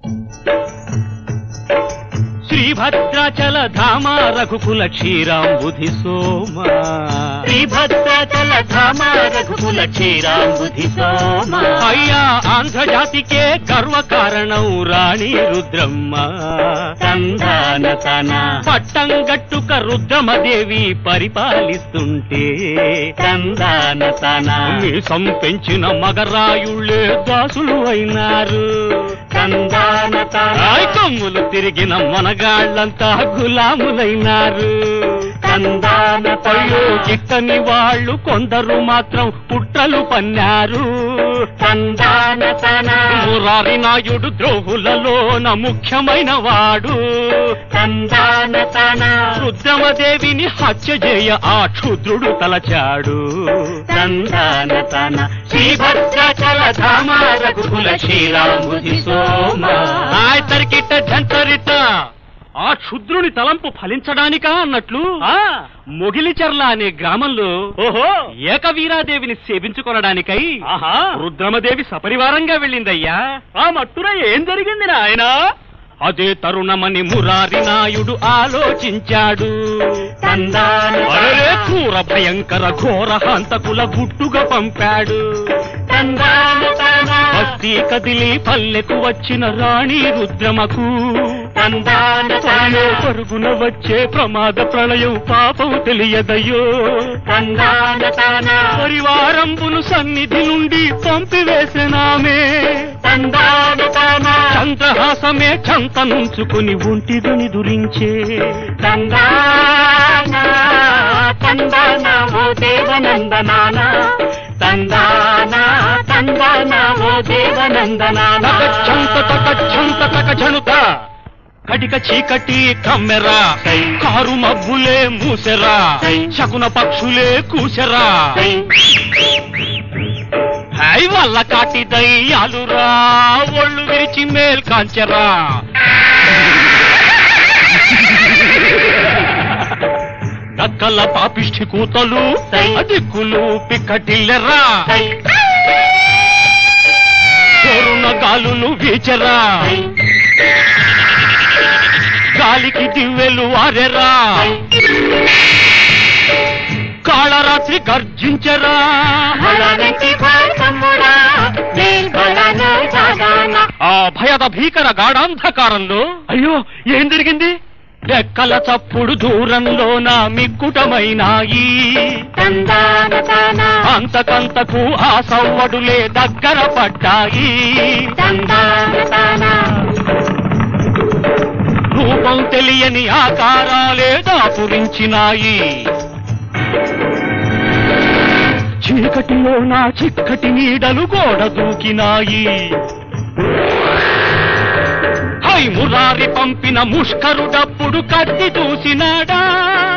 శ్రీభద్రాచల ధామ రఘుకుల క్షీరాంబుధి సోమ శ్రీభద్రాచల ధామ రఘుకుల క్షీరాంబుధి సోమ అయ్యా ఆంధ్రజాతికే గర్వ కారణం రాణి రుద్రమ్మ సంధాన తన పట్టం గట్టుక రుద్రమదేవి పరిపాలిస్తుంటే సంధాన తన మీసం పెంచిన మగరాయుళ్ళే దాసులు అయినారు సంధాన తన రాయ్ కొమ్ములు తిరిగిన మనగాళ్ళంతా గులాములైనారు సంధాన అయ్యో గిట్టని వాళ్ళు కొందరు మాత్రం పుట్రలు పన్నారు సంధాన తన మురారి నాయుడు ద్రోహులలోన ముఖ్యమైన వాడు సంధాన తన రుద్రమదేవిని హత్య చేయ ఆ క్షుద్రుడు తలచాడు సంధాన తన శ్రీభద్రాచల ధామ రఘుకుల క్షీరాంబుధి సోమ ఆయ్ తరికిట్ట జంతరిట్ట ఆ క్షుద్రుని తలంపు ఫలించడానికా అన్నట్లు ఆ, మొగిలిచర్ల అనే గ్రామంలో ఓహో ఏకవీరాదేవిని సేవించుకొనడానికై ఆహా రుద్రమదేవి సపరివారంగా వెళ్ళిందయ్యా ఆ మట్టున ఏం జరిగింది నాయన అదే తరుణమని మురారి నాయుడు ఆలోచించాడు సంధాన అరే క్రూర భయంకర ఘోర హంతకుల గుట్టుగా పంపాడు సంధాన తన బస్తీ కదిలి పల్లెకు వచ్చిన రాణి రుద్రమకు సంధాన తాను తన పరుగున వచ్చే ప్రమాద ప్రళయం పాపం తెలియదయ్యో సంధాన తన పరివారంబును సన్నిధి నుండి పంపివేసినామే సంధాన తన చంద్రహాసమే చంత నుంచుకుని ఒంటిదని దురించే సంధాన సంధాన ఓ దేవనందనాన సంధాన సంధాన ఓ దేవనందనాన తగచ్చంత తగచ్చంత తగజనుత కటిక చీకటి కమ్మెరా కారు మబ్బులే మూసెరా శకున పక్షులే కూసెరా హై వల్ల కాటి దయ్యాలురా ఒళ్ళు విరిచి మేల్ కాంచెరా నక్కల పాపిష్టి కూతలు దిక్కులు పిక్కటిల్లెరా చోరున గాలులు వీచరా గాలికి దివ్వెలు ఆరెరా కాళరాత్రి గర్జించరా బలనికి భారతమ్ముడా బలను జాగాన ఆ భయద భీకర గాఢాంధకారంలో అయ్యో ఏం జరిగింది రెక్కల చప్పుడు దూరంలో నా మిక్కుటమైనాయి సంధాన తన అంతకంతకు ఆ సవ్వడులే దగ్గర పడ్డాయి సంధాన తన రూపం తెలియని ఆకారాలే దాపురించినాయి చీకటిలో నా చిక్కటి నీడలు గోడ దూకినాయి హై మురారి పంపిన ముష్కరుడప్పుడు కత్తి చూసినాడా